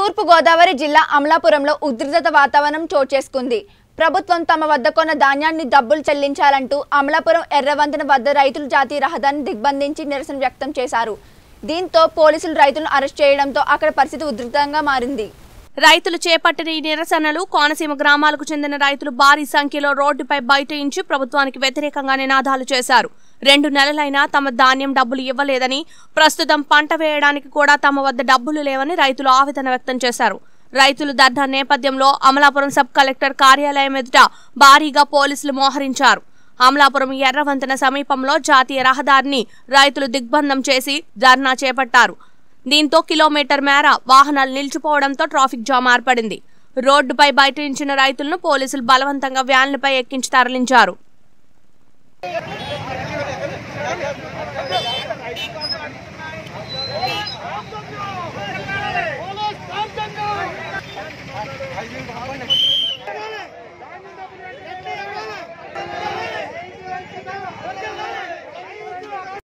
తూర్పుగోదావరి జిల్లా అమలాపురంలో ఉద్రిక్తత వాతావరణం చోటు చేసుకుంది ప్రభుత్వం తమ వద్ద కొన్న ధాన్యాన్ని డబ్బులు చెల్లించాలంటూ అమలాపురం ఎర్రవంతెన వద్ద రైతులు జాతీయ రహదారిని దిగ్బంధించి నిరసన వ్యక్తం చేశారు దీంతో పోలీసులు రైతులను అరెస్ట్ చేయడంతో అక్కడ పరిస్థితి ఉధృతంగా మారింది రైతులు చేపట్టిన ఈ నిరసనలు కోనసీమ గ్రామాలకు చెందిన రైతులు భారీ సంఖ్యలో రోడ్డుపై బైఠయించి ప్రభుత్వానికి వ్యతిరేకంగా నినాదాలు చేశారు రెండు నెలలైనా తమ ధాన్యం డబ్బులు ఇవ్వలేదని ప్రస్తుతం పంట వేయడానికి కూడా తమ వద్ద డబ్బులు లేవని రైతులు ఆవేదన వ్యక్తం చేశారు రైతులు ధర్నా నేపథ్యంలో అమలాపురం సబ్ కలెక్టర్ కార్యాలయం ఎదుట భారీగా పోలీసులు మోహరించారు అమలాపురం ఎర్రవంతెన సమీపంలో జాతీయ రహదారిని రైతులు దిగ్బంధం చేసి ధర్నా చేపట్టారు దీంతో కిలోమీటర్ మేర వాహనాలు నిలిచిపోవడంతో ట్రాఫిక్ జామ్ ఏర్పడింది రోడ్డుపై బైఠయించిన రైతులను పోలీసులు బలవంతంగా వ్యాన్లపై ఎక్కించి తరలించారు పోలీస్ కాంతంగా